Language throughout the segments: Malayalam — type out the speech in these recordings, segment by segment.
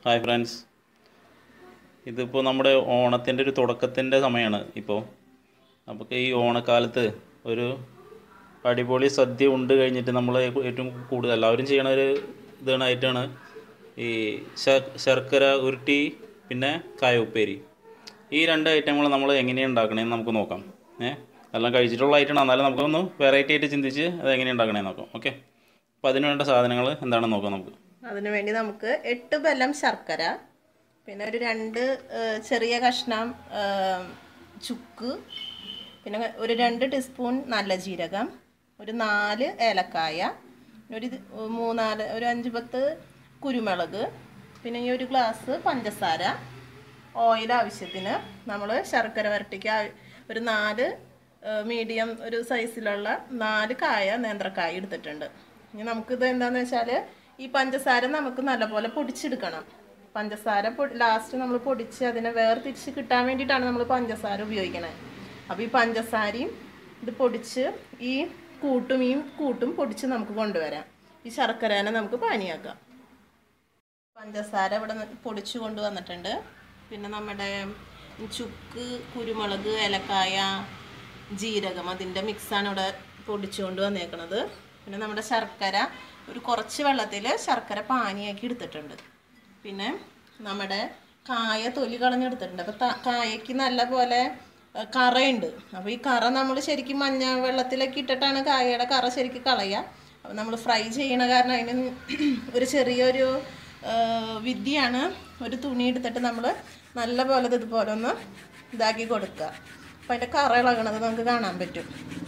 ഹായ് ഫ്രണ്ട്സ് ഇതിപ്പോൾ നമ്മുടെ ഓണത്തിൻ്റെ ഒരു തുടക്കത്തിൻ്റെ സമയമാണ് ഇപ്പോൾ അപ്പോൾ ഈ ഓണക്കാലത്ത് ഒരു അടിപൊളി സദ്യ ഉണ്ട് കഴിഞ്ഞിട്ട് നമ്മൾ ഏറ്റവും കൂടുതൽ എല്ലാവരും ചെയ്യണ ഒരു ഇതായിട്ടാണ് ഈ ശ- ശർക്കര ഉരുട്ടി പിന്നെ കായ ഉപ്പേരി ഈ രണ്ട് ഐറ്റങ്ങൾ നമ്മൾ എങ്ങനെയാണ് ഉണ്ടാക്കണേന്ന് നമുക്ക് നോക്കാം ഏഹ് എല്ലാം കഴിച്ചിട്ടുള്ള ഐറ്റമാണ് എന്നാലും നമുക്കൊന്ന് വെറൈറ്റി ആയിട്ട് ചിന്തിച്ച് അത് എങ്ങനെയാണ് ഉണ്ടാക്കണേന്ന് നോക്കാം ഓക്കെ അപ്പോൾ അതിന് വേണ്ട സാധനങ്ങൾ എന്താണെന്ന് നോക്കാം നമുക്ക് അതിനു വേണ്ടി നമുക്ക് എട്ട് ബലം ശർക്കര പിന്നെ ഒരു രണ്ട് ഏഹ്, ചെറിയ കഷ്ണം ഏഹ്, ചുക്ക് പിന്നെ ഒരു രണ്ട് ടീസ്പൂൺ നല്ല ജീരകം ഒരു നാല് ഏലക്കായ ഒരു ഇത് മൂന്നാല് ഒരു അഞ്ച് പത്ത് കുരുമുളക് പിന്നെ ഈ ഒരു ഗ്ലാസ് പഞ്ചസാര ഓയിൽ ആവശ്യത്തിന് നമ്മൾ ശർക്കര വരട്ടിക്ക് ആവ- ഒരു നാല് മീഡിയം ഒരു സൈസിലുള്ള നാല് കായ നേന്ത്രക്കായ എടുത്തിട്ടുണ്ട് ഇനി നമുക്കിത് എന്താണെന്ന് വെച്ചാൽ ഈ പഞ്ചസാര നമുക്ക് നല്ലപോലെ പൊടിച്ചെടുക്കണം പഞ്ചസാര പൊടി ലാസ്റ്റ് നമ്മൾ പൊടിച്ച് അതിനെ വേർതിരിച്ച് കിട്ടാൻ വേണ്ടിയിട്ടാണ് നമ്മൾ പഞ്ചസാര ഉപയോഗിക്കണത് അപ്പോൾ ഈ പഞ്ചസാരയും ഇത് പൊടിച്ച് ഈ കൂട്ടും ഈ കൂട്ടും പൊടിച്ച് നമുക്ക് കൊണ്ടുവരാം ഈ ശർക്കരനെ നമുക്ക് പാനിയാക്കാം പഞ്ചസാര ഇവിടെ നി- പൊടിച്ചു കൊണ്ടുവന്നിട്ടുണ്ട് പിന്നെ നമ്മുടെ ചുക്ക് കുരുമുളക് ഏലക്കായ ജീരകം അതിൻ്റെ മിക്സാണ് ഇവിടെ പൊടിച്ചു കൊണ്ട് വന്നേക്കണത് പിന്നെ നമ്മുടെ ശർക്കര ഒരു കുറച്ച് വെള്ളത്തിൽ ശർക്കര പാനിയാക്കി എടുത്തിട്ടുണ്ട് പിന്നെ നമ്മുടെ കായ തൊലി കളഞ്ഞെടുത്തിട്ടുണ്ട് അപ്പോൾ കായക്ക് നല്ല പോലെ ഏഹ്, കറയുണ്ട് അപ്പോൾ ഈ കറ നമ്മൾ ശരിക്കും മഞ്ഞ വെള്ളത്തിലൊക്കെ ഇട്ടിട്ടാണ് കായയുടെ കറ ശരിക്കും കളയുക അപ്പോൾ നമ്മൾ ഫ്രൈ ചെയ്യണ കാരണം അതിന് ഒരു ചെറിയൊരു ഏഹ്, വിദ്യയാണ് ഒരു തുണി എടുത്തിട്ട് നമ്മൾ നല്ല പോലെ ഇത് ഇതുപോലെ ഒന്ന് ഇതാക്കി കൊടുക്കുക അപ്പോൾ അതിൻ്റെ കറ ഇളകണത് നമുക്ക് കാണാൻ പറ്റും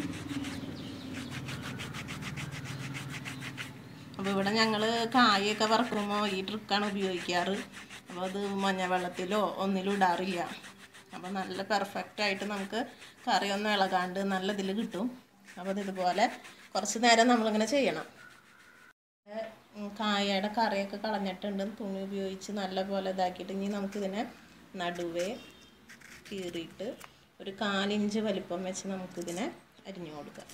അപ്പോൾ ഇവിടെ ഞങ്ങൾ കായൊക്കെ വറക്കുമ്പോൾ ഈ ട്രിക്കാണ് ഉപയോഗിക്കാറ് അപ്പോൾ അത് മഞ്ഞ വെള്ളത്തിലോ ഒന്നിലും ഇടാറില്ല അപ്പോൾ നല്ല പെർഫെക്റ്റ് ആയിട്ട് നമുക്ക് കറിയൊന്നും ഇളകാണ്ട് നല്ല ഇതിൽ കിട്ടും അപ്പോൾ അത് ഇതുപോലെ കുറച്ച് നേരം നമ്മളിങ്ങനെ ചെയ്യണം ഉം, കായയുടെ കറിയൊക്കെ കളഞ്ഞിട്ടുണ്ട് തുണി ഉപയോഗിച്ച് നല്ല പോലെ ഇതാക്കിയിട്ട് ഇനി നമുക്കിതിനെ നടുവേ കീറിയിട്ട് ഒരു കാലിഞ്ച് വലിപ്പം വെച്ച് നമുക്കിതിനെ അരിഞ്ഞു കൊടുക്കാം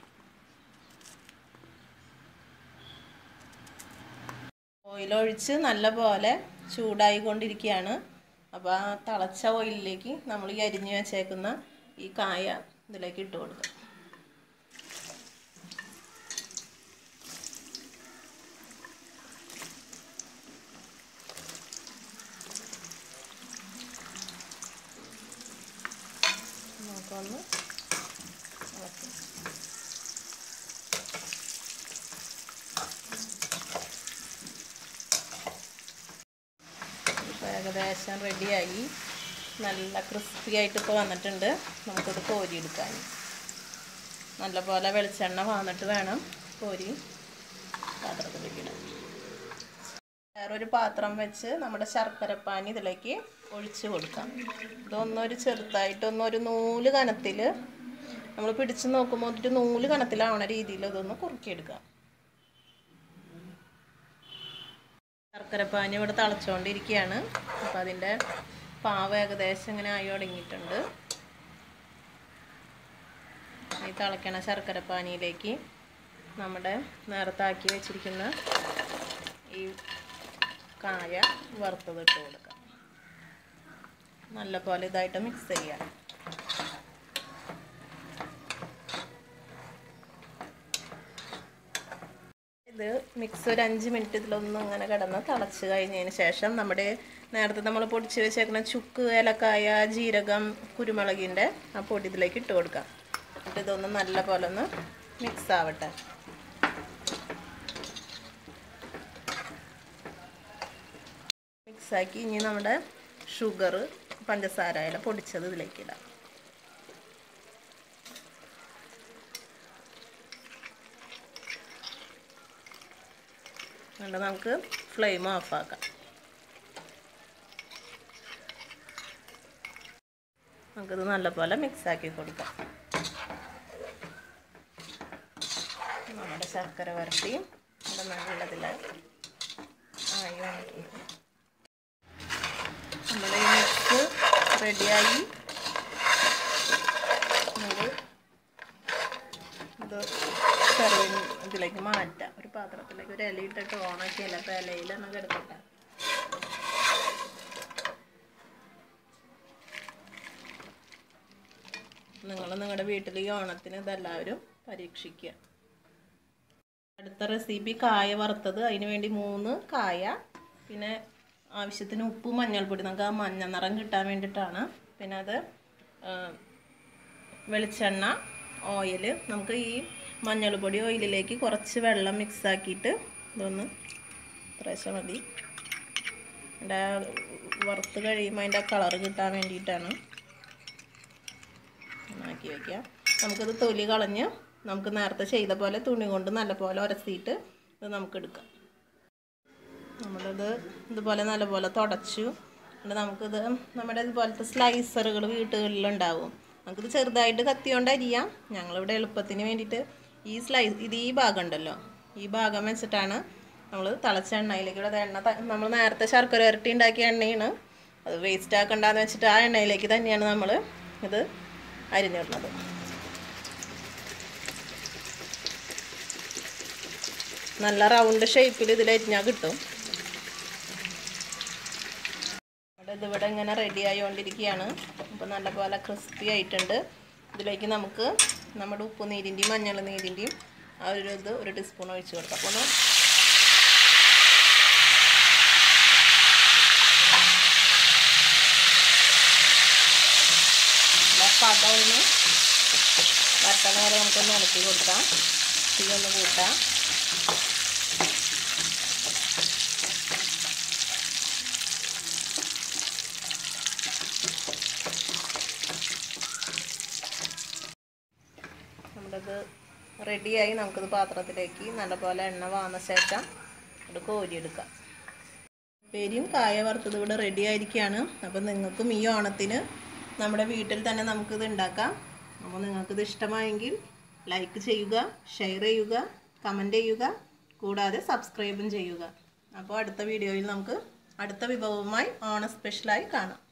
ഓയിലൊഴിച്ച് നല്ലപോലെ ചൂടായി കൊണ്ടിരിക്കുകയാണ് അപ്പോൾ ആ തിളച്ച ഓയിലിലേക്ക് നമ്മൾ ഈ അരിഞ്ഞു വെച്ചേക്കുന്ന ഈ കായ ഇതിലേക്ക് ഇട്ട് കൊടുക്കുക നമുക്കൊന്ന് ഇളക്കി ഇപ്പോൾ ഏകദേശം റെഡിയായി നല്ല ക്രിസ്പി ആയിട്ട് ഇപ്പോൾ വന്നിട്ടുണ്ട് നമുക്കിത് കോരിയെടുക്കാൻ നല്ലപോലെ വെളിച്ചെണ്ണ വന്നിട്ട് വേണം കോരി പാത്രത്തിലേക്ക് ഇടാൻ വേറൊരു പാത്രം വെച്ച് നമ്മുടെ ശർക്കരപ്പാനി ഇതിലേക്ക് ഒഴിച്ച് കൊടുക്കാം ഇതൊന്നൊരു ചെറുതായിട്ടൊന്നൊരു നൂല് കനത്തിൽ നമ്മൾ പിടിച്ച് നോക്കുമ്പോൾ ഒരു നൂല് കനത്തിലാവണ രീതിയിൽ ഇതൊന്ന് കുറുക്കിയെടുക്കാം ശർക്കരപ്പാനി ഇവിടെ തിളച്ചുകൊണ്ടിരിക്കുകയാണ് അപ്പോൾ അതിൻ്റെ പാവ് ഏകദേശം ഇങ്ങനെ ആയി തുടങ്ങിയിട്ടുണ്ട് ഈ തിളയ്ക്കണ ശർക്കരപ്പാനിയിലേക്ക് നമ്മുടെ നേരത്തെ ആക്കി വെച്ചിരിക്കുന്ന ഈ കായ വറുത്തതിട്ട് കൊടുക്കാം നല്ല പോലെ ഇതായിട്ട് മിക്സ് ചെയ്യാം ഇത് മിക്സ് ഒരു അഞ്ച് മിനിറ്റ് ഇതിലൊന്നും ഇങ്ങനെ കിടന്ന് തിളച്ച് കഴിഞ്ഞതിന് ശേഷം നമ്മുടെ നേരത്തെ നമ്മൾ പൊടിച്ച് വെച്ചേക്കുന്ന ചുക്ക് ഏലക്കായ ജീരകം കുരുമുളകിൻ്റെ ആ പൊടി ഇതിലേക്ക് ഇട്ട് കൊടുക്കാം എന്നിട്ട് ഇതൊന്ന് നല്ല പോലെ ഒന്ന് മിക്സ് ആവട്ടെ മിക്സാക്കി ഇനി നമ്മുടെ ഷുഗർ പഞ്ചസാരയില പൊടിച്ചത് ഇതിലേക്ക് ഇടാം എന്നിട്ട് നമുക്ക് ഫ്ലെയിം ഓഫാക്കാം നമുക്കിത് നല്ലപോലെ മിക്സാക്കി കൊടുക്കാം നമ്മുടെ ശർക്കര വരട്ടി ഇവിടെ നല്ലതിൽ ആയി വന്നിട്ടുണ്ട് നമ്മുടെ ഈ മിക്സ് റെഡിയായി നമുക്ക് ഇത് സെർവിങ് ഇതിലേക്ക് മാറ്റാം ഒരു പാത്രത്തിലേക്ക് ഒരു ഇല ഇട്ടിട്ട് ഓണാക്കിയല്ല അപ്പോൾ ഇലയിൽ നമുക്ക് എടുക്കട്ടെ നിങ്ങൾ നിങ്ങളുടെ വീട്ടിൽ ഈ ഓണത്തിന് ഇതെല്ലാവരും പരീക്ഷിക്കുക അടുത്ത റെസിപ്പി കായ വറുത്തത് അതിന് വേണ്ടി മൂന്ന് കായ പിന്നെ ആവശ്യത്തിന് ഉപ്പ് മഞ്ഞൾപ്പൊടി നമുക്ക് ആ മഞ്ഞ നിറം കിട്ടാൻ വേണ്ടിയിട്ടാണ് പിന്നെ അത് ആ, വെളിച്ചെണ്ണ ഓയിൽ നമുക്ക് ഈ മഞ്ഞൾപ്പൊടി ഓയിലിലേക്ക് കുറച്ച് വെള്ളം മിക്സ് ആക്കിയിട്ട് ഇതൊന്ന് ഇത്രേശ്ശെ മതി അതിൻ്റെ ആ വറുത്ത് കഴിയുമ്പോൾ അതിൻ്റെ കളർ കിട്ടാൻ വേണ്ടിയിട്ടാണ് ആക്കി വയ്ക്കാം നമുക്കിത് തൊലി കളഞ്ഞ് നമുക്ക് നേരത്തെ ചെയ്ത പോലെ തുണി കൊണ്ട് നല്ലപോലെ ഉരസിയിട്ട് ഇത് നമുക്ക് എടുക്കാം നമ്മളിത് ഇതുപോലെ നല്ലപോലെ തുടച്ചു എന്നിട്ട് നമുക്കിത് നമ്മുടെ ഇതുപോലത്തെ സ്ലൈസറുകൾ വീട്ടുകളിലുണ്ടാവും നമുക്കിത് ചെറുതായിട്ട് കത്തി കൊണ്ട് അരിയാം ഞങ്ങളിവിടെ എളുപ്പത്തിന് വേണ്ടിയിട്ട് ഈ സ്ലൈസ് ഇത് ഈ ഭാഗം ഉണ്ടല്ലോ ഈ ഭാഗം വെച്ചിട്ടാണ് നമ്മൾ തിളച്ച എണ്ണയിലേക്ക് ഇവിടെ എണ്ണ ത- നമ്മൾ നേരത്തെ ശർക്കര ഇരട്ടി ഉണ്ടാക്കിയ എണ്ണയാണ് അത് വേസ്റ്റ് ആക്കണ്ടെന്ന് വെച്ചിട്ട് ആ എണ്ണയിലേക്ക് തന്നെയാണ് നമ്മൾ ഇത് അരിഞ്ഞിടുന്നത് നല്ല റൗണ്ട് ഷേപ്പിൽ ഇതിൽ അരിഞ്ഞാൽ കിട്ടും ഇവിടെ ഇതിവിടെ ഇങ്ങനെ റെഡി ആയിക്കൊണ്ടിരിക്കുകയാണ് അപ്പോൾ നല്ലപോലെ ക്രിസ്പി ആയിട്ടുണ്ട് ഇതിലേക്ക് നമുക്ക് നമ്മുടെ ഉപ്പ് നീരിൻ്റെയും മഞ്ഞൾ നീരിൻ്റെയും ആ ഒരു ഇത് ഒരു ടീസ്പൂൺ ഒഴിച്ച് കൊടുക്കാം അപ്പോൾ ഒന്ന് പത ഒന്ന് വട്ടണ വരെ നമുക്കൊന്ന് ഇളക്കി കൊടുക്കാം തീ ഒന്ന് കൂട്ടാം നമ്മുടേത് റെഡിയായി നമുക്കിത് പാത്രത്തിലേക്ക് നല്ലപോലെ എണ്ണ വാർന്ന ശേഷം അത് കോരിയെടുക്കാം പേരിയും കായ വറുത്തത് ഇവിടെ റെഡി ആയിരിക്കുകയാണ് അപ്പം നിങ്ങൾക്കും ഈ ഓണത്തിന് നമ്മുടെ വീട്ടിൽ തന്നെ നമുക്കിത് ഉണ്ടാക്കാം അപ്പോൾ നിങ്ങൾക്കിത് ഇഷ്ടമായെങ്കിൽ ലൈക്ക് ചെയ്യുക ഷെയർ ചെയ്യുക കമൻറ്റ് ചെയ്യുക കൂടാതെ സബ്സ്ക്രൈബും ചെയ്യുക അപ്പോൾ അടുത്ത വീഡിയോയിൽ നമുക്ക് അടുത്ത വിഭവവുമായി ഓണ സ്പെഷ്യലായി കാണാം